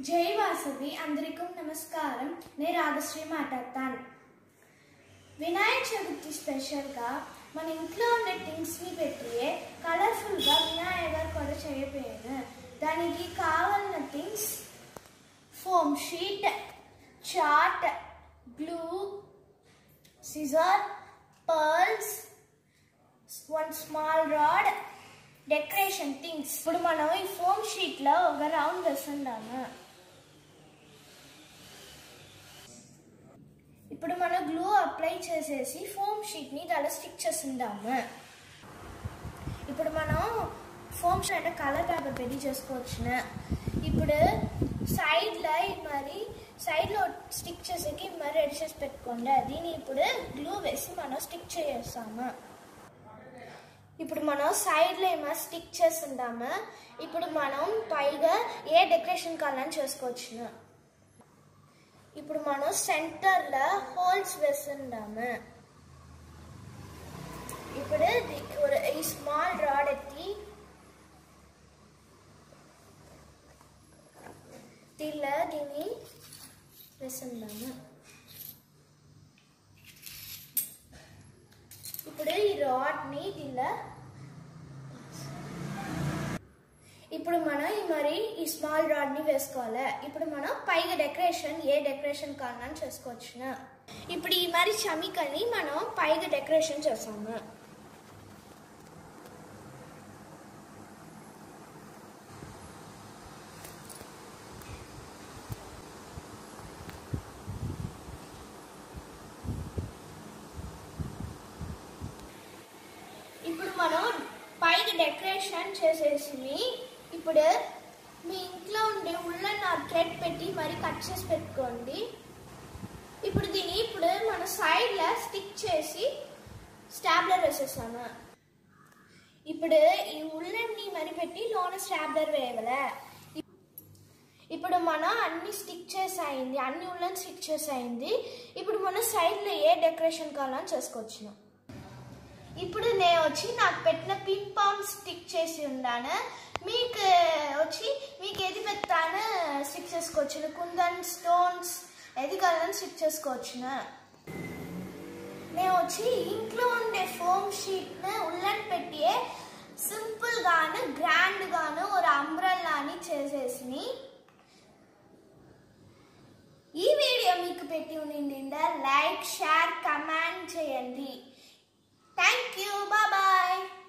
జై వాసవి అందరికీ నమస్కారం నేను రాగశ్రీ మాట్లాడతాను వినాయక చవితి స్పెషల్గా మన ఇంట్లో ఉన్న థింగ్స్ని పెట్టి కలర్ఫుల్గా వినాయకర్ కూడా చేయపోయాను దానికి కావాలన్న things foam sheet chart glue scissor pearls one small rod decoration things ఇప్పుడు మనం ఈ ఫోమ్ షీట్లో ఒక రౌండ్ వేసుకుందాము ఇప్పుడు మనం గ్లూ అప్లై చేసేసి ఫోమ్ షీట్ని దాని స్టిక్ చేసిందాము ఇప్పుడు మనం ఫోమ్ షీట్ అంటే కలర్ పేపర్ పెట్టి చేసుకోవచ్చున ఇప్పుడు సైడ్లో మరి సైడ్లో స్టిక్ చేసేకి మరి రెడీ చేసి పెట్టుకోండి దీన్ని ఇప్పుడు గ్లూ వేసి మనం స్టిక్ చేస్తాము ఇప్పుడు మనం సైడ్లో ఏమో స్టిక్ చేస్తుంటాము ఇప్పుడు మనం పైగా ఏ డెకరేషన్ కావాలని చేసుకోవచ్చును ఇప్పుడు మనం సెంటర్లో హోల్స్ వేస్తుంటాము ఇప్పుడు ది- ఒక- ఈ స్మాల్ రాడ్ ఎత్తి దీనిలో దీన్ని వేస్తుంటాము ఇప్పుడు ఈ రాడ్ని దీనిలో ఇప్పుడు మనం ఈ మరి ఈ స్మాల్ రాడ్ని వేసుకోవాలి ఇప్పుడు మనం పైగా డెకరేషన్ ఏ డెకరేషన్ కావాలని చేసుకోవచ్చు ఇప్పుడు ఈ మరి చమికని మనం పైగా డెకరేషన్ చేస్తాము ఇప్పుడు మనం పైకి డెకరేషన్ చేసేసి ఇప్పుడు మీ ఇంట్లో ఉండే ఉళ్ళని ఆ థ్రెడ్ పెట్టి మరి కట్ చేసి పెట్టుకోండి ఇప్పుడు దీన్ని ఇప్పుడు మన సైడ్లో స్టిక్ చేసి స్టాబ్లర్ వేసేసాను ఇప్పుడు ఈ ఉళ్ళని మరి పెట్టి లోన స్టాబ్లర్ వేయగలే ఇప్పుడు మనం అన్ని స్టిక్ చేసాయింది అన్ని ఉళ్ళని స్టిక్ చేసాయింది ఇప్పుడు మనం సైడ్లో ఏ డెకరేషన్ కావాలని చేసుకోవచ్చు ఇప్పుడు నేను వచ్చి నాకు పెట్టిన పిన్ పామ్ స్టిక్ చేసి ఉన్నాను మీకు వచ్చి మీకు ఏది పెడతాను స్టిక్ చేసుకోవచ్చు కుందన్ స్టోన్స్ ఏది కావాలని స్టిక్ చేసుకోవచ్చు నేను వచ్చి ఇంట్లో ఉండే ఫోమ్ షీట్ని ఉల్లన్ పెట్టి సింపుల్ గాను గ్రాండ్ గాను ఒక అంబ్రల్లాని చేసేసి ఈ వీడియో మీకు పెట్టి ఉండిందా లైక్ షేర్ కమెంట్ చేయండి థ్యాంక్ యూ బాయ్